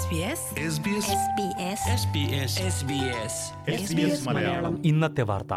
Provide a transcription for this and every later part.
SBS Malayalam ഇന്നത്തെ വാർത്ത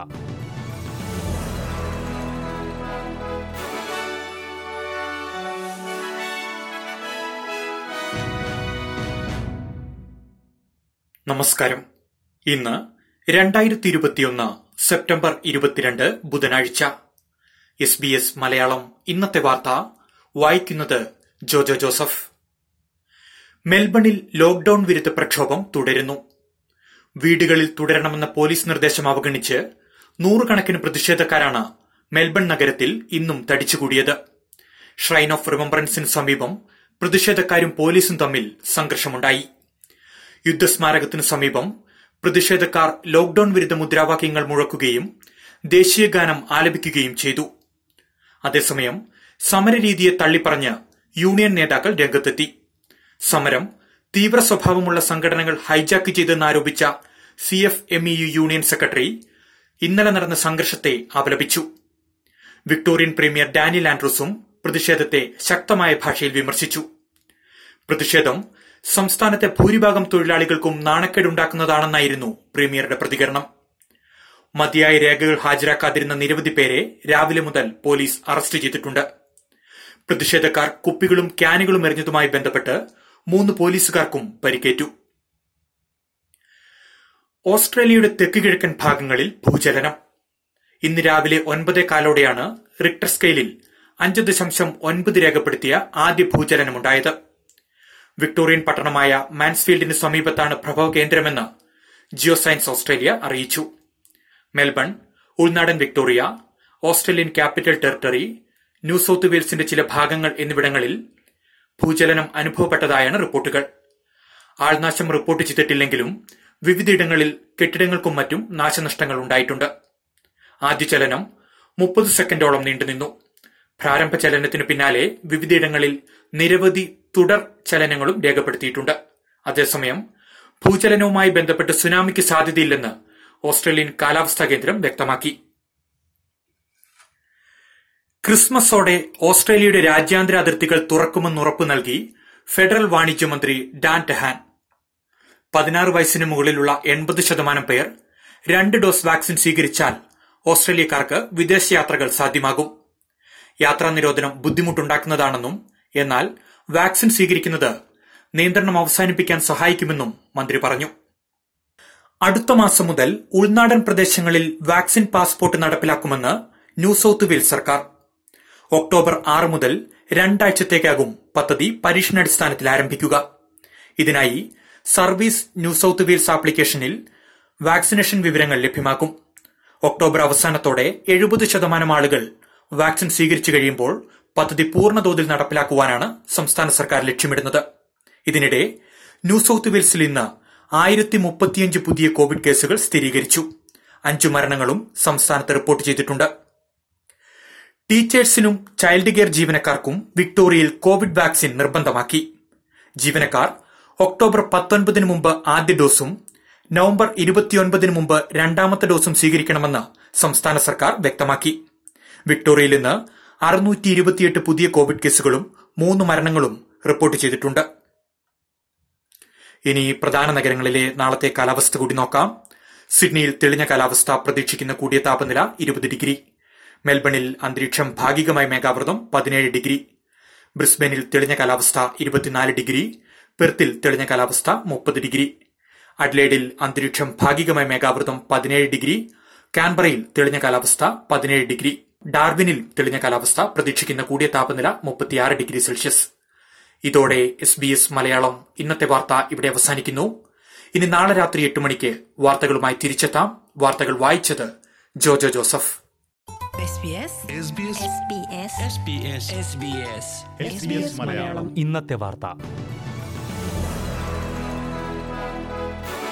നമസ്കാരം ഇന്ന് രണ്ടായിരത്തി ഇരുപത്തിയൊന്ന് സെപ്റ്റംബർ ഇരുപത്തിരണ്ട് ബുധനാഴ്ച എസ് ബി എസ് മലയാളം ഇന്നത്തെ വാർത്ത വായിക്കുന്നത് ജോജോ ജോസഫ് മെൽബണിൽ ലോക്ഡൌൺ വിരുദ്ധ പ്രക്ഷോഭം തുടരുന്നു വീടുകളിൽ തുടരണമെന്ന പോലീസ് നിർദ്ദേശം അവഗണിച്ച് നൂറുകണക്കിന് പ്രതിഷേധക്കാരാണ് മെൽബൺ നഗരത്തിൽ ഇന്നും തടിച്ചുകൂടിയത് ഷ്രൈൻ ഓഫ് റിമംബറൻസിന് സമീപം പ്രതിഷേധക്കാരും പോലീസും തമ്മിൽ സംഘർഷമുണ്ടായി യുദ്ധസ്മാരകത്തിനു സമീപം പ്രതിഷേധക്കാർ ലോക്ഡൌൺ വിരുദ്ധ മുദ്രാവാക്യങ്ങൾ മുഴക്കുകയും ദേശീയഗാനം ആലപിക്കുകയും ചെയ്തു അതേസമയം സമരരീതിയെ തള്ളിപ്പറഞ്ഞ് യൂണിയൻ നേതാക്കൾ രംഗത്തെത്തി സമരം തീവ്ര സ്വഭാവമുള്ള സംഘടനകൾ ഹൈജാക്ക് ചെയ്തെന്നാരോപിച്ച C F M E U union secretary ഇന്നലെ നടന്ന സംഘർഷത്തെ അപലപിച്ചു വിക്ടോറിയൻ പ്രീമിയർ ഡാനിയൽ ആൻഡ്രൂസും പ്രതിഷേധത്തെ ശക്തമായ ഭാഷയിൽ വിമർശിച്ചു പ്രതിഷേധം സംസ്ഥാനത്തെ ഭൂരിഭാഗം തൊഴിലാളികൾക്കും നാണക്കേടുണ്ടാക്കുന്നതാണെന്നായിരുന്നു പ്രീമിയറുടെ പ്രതികരണം മതിയായ രേഖകൾ ഹാജരാക്കാതിരുന്ന നിരവധി പേരെ രാവിലെ മുതൽ പോലീസ് അറസ്റ്റ് ചെയ്തിട്ടുണ്ട് പ്രതിഷേധക്കാർ കുപ്പികളും ക്യാനുകളും എറിഞ്ഞതുമായി ബന്ധപ്പെട്ട് മൂന്ന് പോലീസുകാർക്കും പരിക്കേറ്റു ഓസ്ട്രേലിയയുടെ തെക്ക് കിഴക്കൻ ഭാഗങ്ങളിൽ ഭൂചലനം ഇന്ന് രാവിലെ ഒൻപതേ കാലോടെയാണ് റിക്ടർ സ്കെയിലിൽ അഞ്ച് ദശാംശം ഒൻപത് രേഖപ്പെടുത്തിയ ആദ്യ ഭൂചലനമുണ്ടായത് വിക്ടോറിയൻ പട്ടണമായ മാൻസ്ഫീൽഡിന് സമീപത്താണ് പ്രഭവ കേന്ദ്രമെന്ന് ജിയോ സയൻസ് ഓസ്ട്രേലിയ അറിയിച്ചു മെൽബൺ ഉൾനാടൻ Victoria Australian Capital Territory New South വെയിൽസിന്റെ ചില ഭാഗങ്ങൾ എന്നിവിടങ്ങളിൽ ഭൂചലനം അനുഭവപ്പെട്ടതായാണ് റിപ്പോർട്ടുകൾ ആൾനാശം റിപ്പോർട്ട് ചെയ്തിട്ടില്ലെങ്കിലും വിവിധയിടങ്ങളിൽ കെട്ടിടങ്ങൾക്കും മറ്റും നാശനഷ്ടങ്ങൾ ഉണ്ടായിട്ടുണ്ട് ആദ്യ ചലനം മുപ്പത് സെക്കൻഡോളം നീണ്ടുനിന്നു പ്രാരംഭ ചലനത്തിനു പിന്നാലെ വിവിധയിടങ്ങളിൽ നിരവധി തുടർ ചലനങ്ങളും രേഖപ്പെടുത്തിയിട്ടുണ്ട് അതേസമയം ഭൂചലനവുമായി ബന്ധപ്പെട്ട് സുനാമിക്ക് സാധ്യതയില്ലെന്ന് ഓസ്ട്രേലിയൻ കാലാവസ്ഥാ കേന്ദ്രം വ്യക്തമാക്കി ക്രിസ്മസോടെ ഓസ്ട്രേലിയയുടെ രാജ്യാന്തര അതിർത്തികൾ തുറക്കുമെന്ന് ഉറപ്പു നൽകി ഫെഡറൽ വാണിജ്യ മന്ത്രി ഡാൻ ടെഹാൻ പതിനാറ് വയസ്സിന് മുകളിലുള്ള എൺപത് ശതമാനം പേർ രണ്ട് ഡോസ് വാക്സിൻ സ്വീകരിച്ചാൽ ഓസ്ട്രേലിയക്കാർക്ക് വിദേശയാത്രകൾ സാധ്യമാകും യാത്രാ നിരോധനം ബുദ്ധിമുട്ടുണ്ടാക്കുന്നതാണെന്നും എന്നാൽ വാക്സിൻ സ്വീകരിക്കുന്നത് നിയന്ത്രണം അവസാനിപ്പിക്കാൻ സഹായിക്കുമെന്നും മന്ത്രി പറഞ്ഞു അടുത്ത മാസം മുതൽ ഉൾനാടൻ പ്രദേശങ്ങളിൽ വാക്സിൻ പാസ്പോർട്ട് നടപ്പിലാക്കുമെന്ന് ന്യൂ സൌത്ത് വെയിൽസ് സർക്കാർ ഒക്ടോബർ ആറ് മുതൽ രണ്ടാഴ്ചത്തേക്കാകും പദ്ധതി പരീക്ഷണാടിസ്ഥാനത്തിൽ ആരംഭിക്കുക ഇതിനായി സർവീസ് ന്യൂ സൌത്ത് വെയിൽസ് ആപ്ലിക്കേഷനിൽ വാക്സിനേഷൻ വിവരങ്ങൾ ലഭ്യമാക്കും ഒക്ടോബർ അവസാനത്തോടെ എഴുപത് ശതമാനം ആളുകൾ വാക്സിൻ സ്വീകരിച്ചു കഴിയുമ്പോൾ പദ്ധതി പൂർണ്ണതോതിൽ നടപ്പിലാക്കുവാനാണ് സംസ്ഥാന സർക്കാർ ലക്ഷ്യമിടുന്നത് ഇതിനിടെ ന്യൂ സൌത്ത് വെയിൽസിൽ ഇന്ന് ആയിരത്തി മുപ്പത്തിയഞ്ച് പുതിയ കോവിഡ് കേസുകൾ സ്ഥിരീകരിച്ചു അഞ്ചു മരണങ്ങളും സംസ്ഥാനത്ത് റിപ്പോർട്ട് ചെയ്തിട്ടുണ്ട് ടീച്ചേഴ്സിനും ചൈൽഡ് കെയർ ജീവനക്കാർക്കും വിക്ടോറിയയിൽ കോവിഡ് വാക്സിൻ നിർബന്ധമാക്കി ജീവനക്കാർ ഒക്ടോബർ പത്തൊൻപതിന് മുമ്പ് ആദ്യ ഡോസും നവംബർ ഇരുപത്തിയൊൻപതിന് മുമ്പ് രണ്ടാമത്തെ ഡോസും സ്വീകരിക്കണമെന്ന് സംസ്ഥാന സർക്കാർ വ്യക്തമാക്കി വിക്ടോറിയയിൽ ഇന്ന് അറുന്നൂറ്റി ഇരുപത്തിയെട്ട് പുതിയ കോവിഡ് കേസുകളും മൂന്ന് മരണങ്ങളും റിപ്പോർട്ട് ചെയ്തിട്ടുണ്ട് ഇനി പ്രധാന നഗരങ്ങളിലെ നാളത്തെ കാലാവസ്ഥ കൂടി നോക്കാം സിഡ്നിയിൽ തെളിഞ്ഞ കാലാവസ്ഥ പ്രതീക്ഷിക്കുന്ന കൂടിയ താപനില ഇരുപത് ഡിഗ്രി മെൽബണിൽ അന്തരീക്ഷം ഭാഗികമായി മേഘാവൃതം പതിനേഴ് ഡിഗ്രി ബ്രിസ്ബനിൽ തെളിഞ്ഞ കാലാവസ്ഥ ഇരുപത്തിനാല് ഡിഗ്രി പെർത്തിൽ തെളിഞ്ഞ കാലാവസ്ഥ മുപ്പത് ഡിഗ്രി അഡ്ലേഡിൽ അന്തരീക്ഷം ഭാഗികമായി മേഘാവൃതം പതിനേഴ് ഡിഗ്രി കാൻബറയിൽ തെളിഞ്ഞ കാലാവസ്ഥ പതിനേഴ് ഡിഗ്രി ഡാർവിനിൽ തെളിഞ്ഞ കാലാവസ്ഥ പ്രതീക്ഷിക്കുന്ന കൂടിയ താപനില മുപ്പത്തിയാറ് ഡിഗ്രി സെൽഷ്യസ് ഇതോടെ എസ് ബി എസ് മലയാളം ഇന്നത്തെ വാർത്ത ഇവിടെ അവസാനിക്കുന്നു ഇനി നാളെ രാത്രി എട്ട് മണിക്ക് വാർത്തകളുമായി തിരിച്ചെത്താം വാർത്തകൾ വായിച്ചത് ജോജോ ജോസഫ് മലയാളം ഇന്നത്തെ വാർത്ത